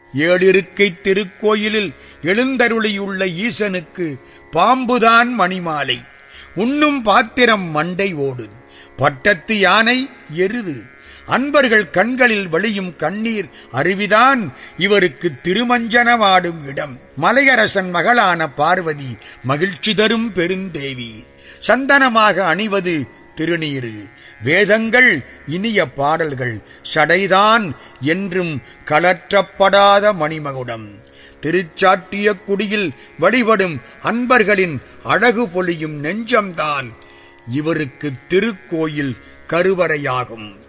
ஏழிருக்கை திருக்கோயிலில் எழுந்தருளியுள்ள ஈசனுக்கு பாம்புதான் மணிமாலை உண்ணும் பாத்திரம் மண்டை ஓடு பட்டத்து யானை எருது அன்பர்கள் கண்களில் வழியும் கண்ணீர் அருவிதான் இவருக்கு திருமஞ்சனமாடும் இடம் மலையரசன் மகளான பார்வதி மகிழ்ச்சி தரும் பெருந்தேவி சந்தனமாக அணிவது திருநீரு வேதங்கள் இனிய பாடல்கள் சடைதான் என்றும் கலற்றப்படாத மணிமகுடம் திருச்சாற்றிய குடியில் வழிபடும் அன்பர்களின் அழகு பொலியும் நெஞ்சம்தான் இவருக்கு திருக்கோயில் கருவறையாகும்